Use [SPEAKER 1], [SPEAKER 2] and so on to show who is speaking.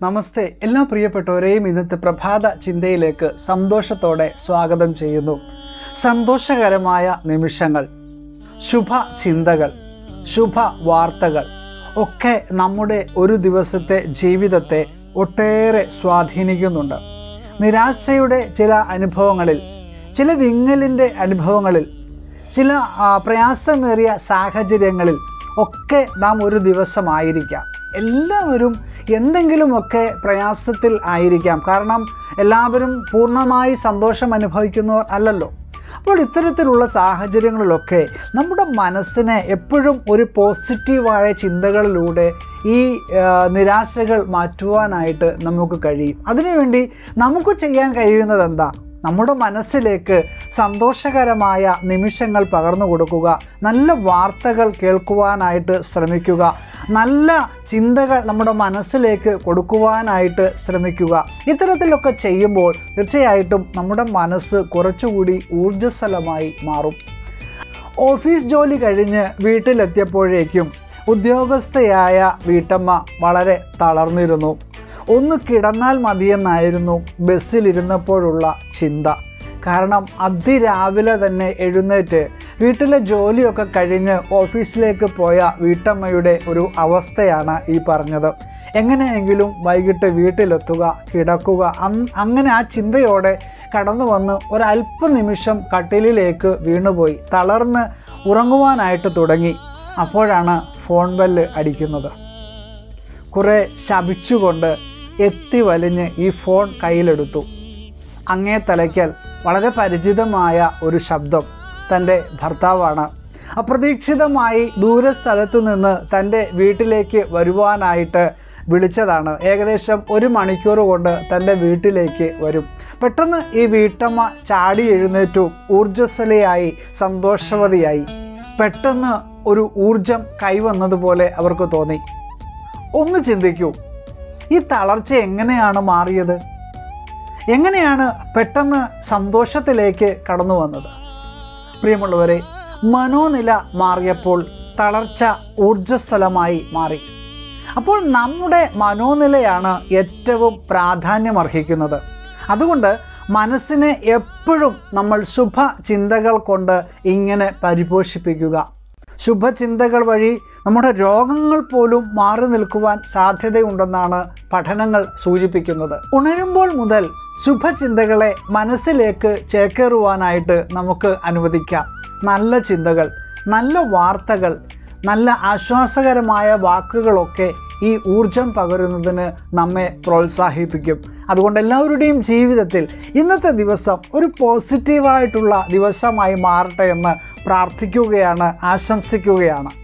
[SPEAKER 1] നമസ്തേ എല്ലാ പ്രിയപ്പെട്ടവരെയും ഇന്നത്തെ പ്രഭാത ചിന്തയിലേക്ക് സന്തോഷത്തോടെ സ്വാഗതം ചെയ്യുന്നു സന്തോഷകരമായ നിമിഷങ്ങൾ ശുഭ ചിന്തകൾ ശുഭ വാർത്തകൾ ഒക്കെ നമ്മുടെ ഒരു ദിവസത്തെ ജീവിതത്തെ ഒട്ടേറെ സ്വാധീനിക്കുന്നുണ്ട് നിരാശയുടെ ചില അനുഭവങ്ങളിൽ ചില വിങ്ങലിൻ്റെ അനുഭവങ്ങളിൽ ചില ആ, പ്രയാസമേറിയ സാഹചര്യങ്ങളിൽ ഒക്കെ നാം ഒരു ദിവസമായിരിക്കാം എല്ലാവരും എന്തെങ്കിലുമൊക്കെ പ്രയാസത്തിൽ ആയിരിക്കാം കാരണം എല്ലാവരും പൂർണ്ണമായി സന്തോഷം അനുഭവിക്കുന്നവർ അല്ലല്ലോ അപ്പോൾ ഇത്തരത്തിലുള്ള സാഹചര്യങ്ങളിലൊക്കെ നമ്മുടെ മനസ്സിനെ എപ്പോഴും ഒരു പോസിറ്റീവായ ചിന്തകളിലൂടെ ഈ ആ, നിരാശകൾ മാറ്റുവാനായിട്ട് നമുക്ക് കഴിയും അതിനുവേണ്ടി നമുക്ക് ചെയ്യാൻ കഴിയുന്നത് എന്താ നമ്മുടെ മനസ്സിലേക്ക് സന്തോഷകരമായ നിമിഷങ്ങൾ പകർന്നു കൊടുക്കുക നല്ല വാർത്തകൾ കേൾക്കുവാനായിട്ട് ശ്രമിക്കുക നല്ല ചിന്തകൾ നമ്മുടെ മനസ്സിലേക്ക് കൊടുക്കുവാനായിട്ട് ശ്രമിക്കുക ഇത്തരത്തിലൊക്കെ ചെയ്യുമ്പോൾ തീർച്ചയായിട്ടും നമ്മുടെ മനസ്സ് കുറച്ചുകൂടി ഊർജ്ജസ്വലമായി മാറും ഓഫീസ് ജോലി കഴിഞ്ഞ് വീട്ടിലെത്തിയപ്പോഴേക്കും ഉദ്യോഗസ്ഥയായ വീട്ടമ്മ വളരെ തളർന്നിരുന്നു ഒന്ന് കിടന്നാൽ മതിയെന്നായിരുന്നു ബസ്സിലിരുന്നപ്പോഴുള്ള ചിന്ത കാരണം അതിരാവിലെ തന്നെ എഴുന്നേറ്റ് വീട്ടിലെ ജോലിയൊക്കെ കഴിഞ്ഞ് ഓഫീസിലേക്ക് പോയ വീട്ടമ്മയുടെ ഒരു അവസ്ഥയാണ് ഈ പറഞ്ഞത് എങ്ങനെയെങ്കിലും വൈകിട്ട് വീട്ടിലെത്തുക കിടക്കുക അങ് അങ്ങനെ ആ ചിന്തയോടെ കടന്നു വന്ന് ഒരല്പനിമിഷം കട്ടിലിലേക്ക് വീണുപോയി തളർന്ന് ഉറങ്ങുവാനായിട്ട് തുടങ്ങി അപ്പോഴാണ് ഫോൺ ബെല്ല് അടിക്കുന്നത് കുറേ ശപിച്ചുകൊണ്ട് എത്തി വലിഞ്ഞ് ഈ ഫോൺ കയ്യിലെടുത്തു അങ്ങേ തലയ്ക്കൽ വളരെ പരിചിതമായ ഒരു ശബ്ദം തൻ്റെ ഭർത്താവാണ് അപ്രതീക്ഷിതമായി ദൂരസ്ഥലത്തു നിന്ന് തൻ്റെ വീട്ടിലേക്ക് വരുവാനായിട്ട് വിളിച്ചതാണ് ഏകദേശം ഒരു മണിക്കൂർ കൊണ്ട് തൻ്റെ വീട്ടിലേക്ക് വരും പെട്ടെന്ന് ഈ വീട്ടമ്മ ചാടി എഴുന്നേറ്റു ഊർജ്ജസ്വലയായി സന്തോഷവതിയായി പെട്ടെന്ന് ഒരു ഊർജം കൈവന്നതുപോലെ അവർക്ക് തോന്നി ഒന്ന് ചിന്തിക്കൂ ഈ തളർച്ച എങ്ങനെയാണ് മാറിയത് എങ്ങനെയാണ് പെട്ടെന്ന് സന്തോഷത്തിലേക്ക് കടന്നു വന്നത് പ്രിയമുള്ളവരെ മനോനില മാറിയപ്പോൾ തളർച്ച ഊർജ്ജസ്വലമായി മാറി അപ്പോൾ നമ്മുടെ മനോനിലയാണ് ഏറ്റവും പ്രാധാന്യമർഹിക്കുന്നത് അതുകൊണ്ട് മനസ്സിനെ എപ്പോഴും നമ്മൾ ശുഭ ചിന്തകൾ കൊണ്ട് ഇങ്ങനെ പരിപോഷിപ്പിക്കുക ശുഭചിന്തകൾ വഴി നമ്മുടെ രോഗങ്ങൾ പോലും മാറി നിൽക്കുവാൻ സാധ്യതയുണ്ടെന്നാണ് പഠനങ്ങൾ സൂചിപ്പിക്കുന്നത് ഉണരുമ്പോൾ മുതൽ ശുഭചിന്തകളെ മനസ്സിലേക്ക് ചേക്കേറുവാനായിട്ട് നമുക്ക് അനുവദിക്കാം നല്ല ചിന്തകൾ നല്ല വാർത്തകൾ നല്ല ആശ്വാസകരമായ വാക്കുകളൊക്കെ ഈ ഊർജം പകരുന്നതിന് നമ്മെ പ്രോത്സാഹിപ്പിക്കും അതുകൊണ്ട് എല്ലാവരുടെയും ജീവിതത്തിൽ ഇന്നത്തെ ദിവസം ഒരു പോസിറ്റീവായിട്ടുള്ള ദിവസമായി മാറട്ടെ എന്ന് പ്രാർത്ഥിക്കുകയാണ് ആശംസിക്കുകയാണ്